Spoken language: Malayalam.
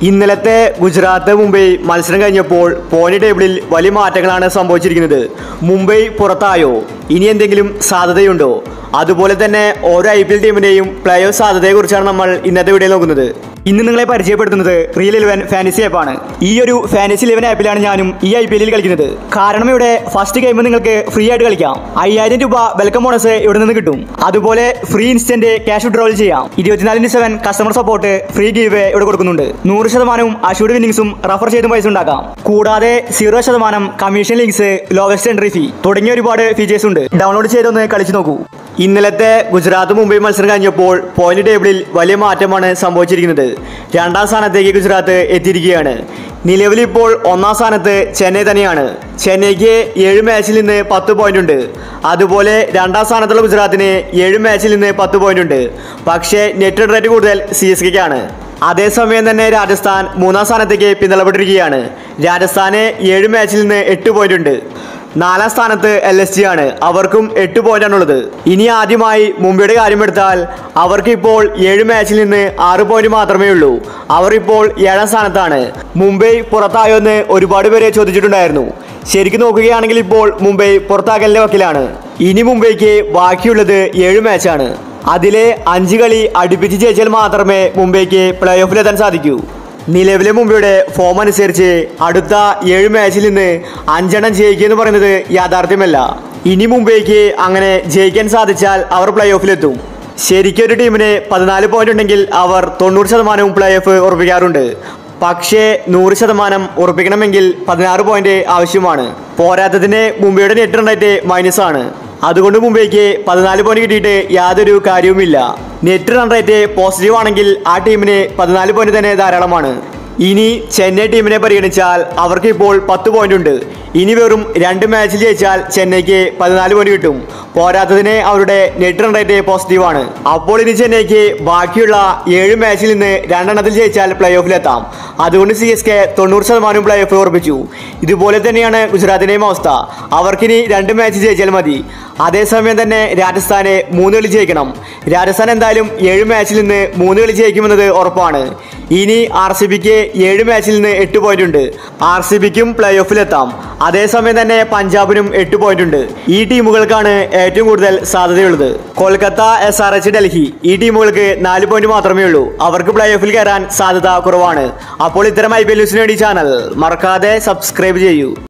ഇന്നലത്തെ ഗുജറാത്ത് മുംബൈ മത്സരം കഴിഞ്ഞപ്പോൾ പോയിന്റ് ടേബിളിൽ വലിയ മാറ്റങ്ങളാണ് സംഭവിച്ചിരിക്കുന്നത് മുംബൈ പുറത്തായോ ഇനി എന്തെങ്കിലും സാധ്യതയുണ്ടോ അതുപോലെ തന്നെ ഓരോ ഐ പി എൽ ടീമിന്റെയും പ്ലേ ഓഫ് സാധ്യതയെക്കുറിച്ചാണ് നമ്മൾ ഇന്നത്തെ വീഡിയോ നോക്കുന്നത് ഇന്ന് നിങ്ങളെ പരിചയപ്പെടുത്തുന്നത് റിയൽ ഇലവൻ ഫാൻറ്റസി ആപ്പാണ് ഈ ഒരു ഫാൻറ്റസി ഇലവൻ ആപ്പിലാണ് ഞാനും ഈ ഐ പി എല്ലിൽ കളിക്കുന്നത് കാരണം ഇവിടെ ഫസ്റ്റ് ഗെയിം നിങ്ങൾക്ക് ഫ്രീ ആയിട്ട് കളിക്കാം അയ്യായിരം രൂപ വെൽക്കം ബോണസ് ഇവിടെ നിന്ന് കിട്ടും അതുപോലെ ഫ്രീ ഇൻസ്റ്റന്റ് ക്യാഷ് വിഡ്രോവൽ ചെയ്യാം ഇരുപത്തിനാലിന് seven customer support free give ഇവിടെ കൊടുക്കുന്നുണ്ട് നൂറ് ശതമാനവും അഷൂർഡ് വിന്നിങ്സും റഫർ ചെയ്തും പൈസ ഉണ്ടാക്കാം കൂടാതെ സീറോ ശതമാനം commission links lowest entry fee തുടങ്ങിയ ഒരുപാട് ഫീച്ചേഴ്സ് ഉണ്ട് ഡൗൺലോഡ് ചെയ്തൊന്ന് കളിച്ചു നോക്കൂ ഇന്നലത്തെ ഗുജറാത്ത് മുംബൈ മത്സരം കഴിഞ്ഞപ്പോൾ പോയിന്റ് ടേബിളിൽ വലിയ മാറ്റമാണ് സംഭവിച്ചിരിക്കുന്നത് രണ്ടാം സ്ഥാനത്തേക്ക് ഗുജറാത്ത് എത്തിയിരിക്കുകയാണ് നിലവിൽ ഇപ്പോൾ ഒന്നാം സ്ഥാനത്ത് ചെന്നൈ തന്നെയാണ് ചെന്നൈക്ക് ഏഴ് മാച്ചിൽ നിന്ന് പത്ത് പോയിന്റ് ഉണ്ട് അതുപോലെ രണ്ടാം സ്ഥാനത്തുള്ള ഗുജറാത്തിന് ഏഴ് മാച്ചിൽ നിന്ന് പത്ത് പോയിന്റ് ഉണ്ട് പക്ഷേ നെറ്റ് റേറ്റ് കൂടുതൽ സി എസ് കെക്കാണ് അതേസമയം തന്നെ രാജസ്ഥാൻ മൂന്നാം സ്ഥാനത്തേക്ക് പിന്തള്ളപ്പെട്ടിരിക്കുകയാണ് രാജസ്ഥാന് ഏഴ് മാച്ചിൽ നിന്ന് എട്ട് പോയിന്റ് ഉണ്ട് നാലാം സ്ഥാനത്ത് എൽ എസ് ജി ആണ് അവർക്കും എട്ട് പോയിന്റാണുള്ളത് ഇനി ആദ്യമായി മുംബൈയുടെ കാര്യം എടുത്താൽ അവർക്ക് ഇപ്പോൾ ഏഴ് മാച്ചിൽ നിന്ന് ആറ് പോയിന്റ് മാത്രമേ ഉള്ളൂ അവർ ഇപ്പോൾ ഏഴാം സ്ഥാനത്താണ് മുംബൈ പുറത്തായോ എന്ന് ഒരുപാട് പേരെ ചോദിച്ചിട്ടുണ്ടായിരുന്നു ശരിക്കും നോക്കുകയാണെങ്കിൽ ഇപ്പോൾ മുംബൈ പുറത്താക്കലിന്റെ വക്കിലാണ് ഇനി മുംബൈക്ക് ബാക്കിയുള്ളത് ഏഴ് മാച്ചാണ് അതിലെ അഞ്ച് കളി അടുപ്പിച്ച് ജയിച്ചാൽ മാത്രമേ മുംബൈക്ക് പ്ലേ ഓഫിലെത്താൻ സാധിക്കൂ നിലവിലെ മുംബൈയുടെ ഫോം അനുസരിച്ച് അടുത്ത ഏഴ് മാച്ചിൽ നിന്ന് അഞ്ചെണ്ണം ജയിക്കുക എന്ന് പറയുന്നത് യാഥാർത്ഥ്യമല്ല ഇനി മുംബൈക്ക് അങ്ങനെ ജയിക്കാൻ സാധിച്ചാൽ അവർ പ്ലേ ഓഫിലെത്തും ശരിക്കും ഒരു ടീമിന് പതിനാല് പോയിന്റ് ഉണ്ടെങ്കിൽ അവർ തൊണ്ണൂറ് ശതമാനവും പ്ലേ ഓഫ് ഉറപ്പിക്കാറുണ്ട് പക്ഷേ നൂറ് ശതമാനം ഉറപ്പിക്കണമെങ്കിൽ പതിനാറ് പോയിന്റ് ആവശ്യമാണ് പോരാത്തതിന് മുംബൈയുടെ നെറ്റ് റൺ റേറ്റ് മൈനസ് ആണ് അതുകൊണ്ട് മുംബൈക്ക് പതിനാല് പോയിന്റ് കിട്ടിയിട്ട് യാതൊരു കാര്യവുമില്ല നെറ്റ് റൺ റേറ്റ് പോസിറ്റീവ് ആണെങ്കിൽ ആ ടീമിന് പതിനാല് പോയിന്റ് തന്നെ ധാരാളമാണ് ഇനി ചെന്നൈ ടീമിനെ പരിഗണിച്ചാൽ അവർക്ക് ഇപ്പോൾ പത്ത് പോയിന്റ് ഉണ്ട് ഇനി വെറും രണ്ട് മാച്ചിൽ ജയിച്ചാൽ ചെന്നൈക്ക് പതിനാല് പോയിന്റ് കിട്ടും പോരാത്തതിന് അവരുടെ നെറ്റ് റൺ റേറ്റ് പോസിറ്റീവ് ആണ് അപ്പോൾ ഇനി ചെന്നൈക്ക് ബാക്കിയുള്ള ഏഴ് മാച്ചിൽ നിന്ന് രണ്ടെണ്ണത്തിൽ ജയിച്ചാൽ പ്ലേ ഓഫിലെത്താം അതുകൊണ്ട് സി എസ് കെ തൊണ്ണൂറ് ശതമാനം പ്ലേ ഓഫ് ഉറപ്പിച്ചു ഇതുപോലെ തന്നെയാണ് ഗുജറാത്തിന്റെയും അവസ്ഥ അവർക്കിനി രണ്ട് മാച്ച് ജയിച്ചാൽ മതി അതേസമയം തന്നെ രാജസ്ഥാന് മൂന്ന് കളി ജയിക്കണം രാജസ്ഥാൻ എന്തായാലും ഏഴ് മാച്ചിൽ നിന്ന് മൂന്ന് കളി ജയിക്കുമെന്നത് ഉറപ്പാണ് ഇനി ആർ സി ബിക്ക് ഏഴ് മാച്ചിൽ നിന്ന് എട്ട് പോയിന്റ് ഉണ്ട് ആർ സി ബിക്കും പ്ലേ ഓഫിലെത്താം അതേസമയം തന്നെ പഞ്ചാബിനും എട്ട് പോയിന്റ് ഉണ്ട് ഈ ടീമുകൾക്കാണ് ഏറ്റവും കൂടുതൽ സാധ്യതയുള്ളത് Kolkata S R H Delhi ഈ ടീമുകൾക്ക് നാല് പോയിന്റ് മാത്രമേ ഉള്ളൂ അവർക്ക് പ്ലേ ഓഫിൽ കയറാൻ സാധ്യത കുറവാണ് അപ്പോൾ ഇത്തരം ഐ പി എൽ ന്യൂസിന് വേണ്ടി ചാനൽ മറക്കാതെ സബ്സ്ക്രൈബ് ചെയ്യൂ